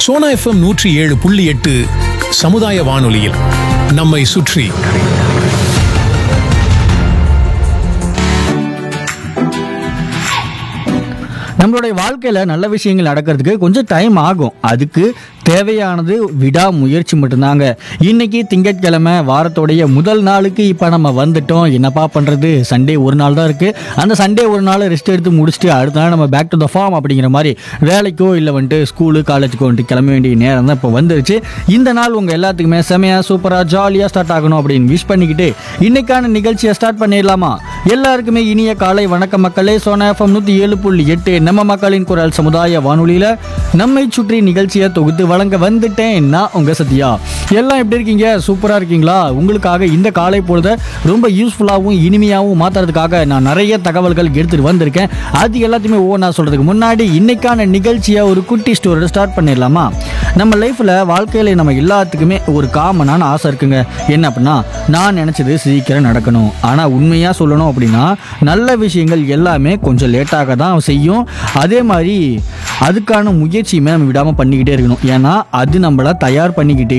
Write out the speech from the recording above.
Sona FM நூற்றி ஏழு புள்ளி எட்டு சமுதாய வானொலியில் நம்மை சுற்றி நம்மளுடைய வாழ்க்கையில் நல்ல விஷயங்கள் நடக்கிறதுக்கு கொஞ்சம் டைம் ஆகும் அதுக்கு தேவையானது விடாமுயற்சி மட்டும்தாங்க இன்னைக்கு திங்கட்கிழமை வாரத்தோடைய முதல் நாளுக்கு இப்போ நம்ம வந்துட்டோம் என்னப்பா பண்ணுறது சண்டே ஒரு நாள் தான் இருக்குது அந்த சண்டே ஒரு நாள் ரெஸ்ட் எடுத்து முடிச்சுட்டு அடுத்த நாள் நம்ம பேக் டு த ஃபார்ம் அப்படிங்கிற மாதிரி வேலைக்கோ இல்லை வந்துட்டு ஸ்கூலு காலேஜுக்கோ வந்துட்டு கிளம்ப வேண்டிய நேரம் தான் இப்போ வந்துருச்சு இந்த நாள் உங்கள் எல்லாத்துக்குமே செமையாக சூப்பராக ஜாலியாக ஸ்டார்ட் ஆகணும் அப்படின்னு விஷ் பண்ணிக்கிட்டு இன்னைக்கான நிகழ்ச்சியை ஸ்டார்ட் பண்ணிடலாமா எல்லாருக்குமே இனிய காலை வணக்க மக்களே சோனா எஃப்எம் நூற்றி ஏழு புள்ளி எட்டு நம்ம மக்களின் குரல் சமுதாய வானொலியில் நம்மை சுற்றி நிகழ்ச்சியை தொகுத்து வழங்க வந்துட்டேன் நான் உங்க சத்யா எல்லாம் எப்படி இருக்கீங்க சூப்பராக இருக்கீங்களா உங்களுக்காக இந்த காலை பொழுத ரொம்ப யூஸ்ஃபுல்லாகவும் இனிமையாகவும் மாற்றுறதுக்காக நான் நிறைய தகவல்கள் எடுத்துகிட்டு வந்திருக்கேன் அது எல்லாத்தையுமே ஓ நான் சொல்கிறதுக்கு முன்னாடி இன்னைக்கான நிகழ்ச்சியை ஒரு குட்டி ஸ்டோரியோட ஸ்டார்ட் பண்ணிடலாமா நம்ம லைஃப்பில் வாழ்க்கையில் நம்ம எல்லாத்துக்குமே ஒரு காமனான ஆசை இருக்குங்க என்ன அப்படின்னா நான் நினச்சது சீக்கிரம் நடக்கணும் ஆனால் உண்மையாக சொல்லணும் அப்படின்னா நல்ல விஷயங்கள் எல்லாமே கொஞ்சம் லேட்டாக தான் செய்யும் அதே மாதிரி அதுக்கான முயற்சியுமே நம்ம விடாமல் பண்ணிக்கிட்டே இருக்கணும் ஏன்னா அது நம்மளை தயார் பண்ணிக்கிட்டே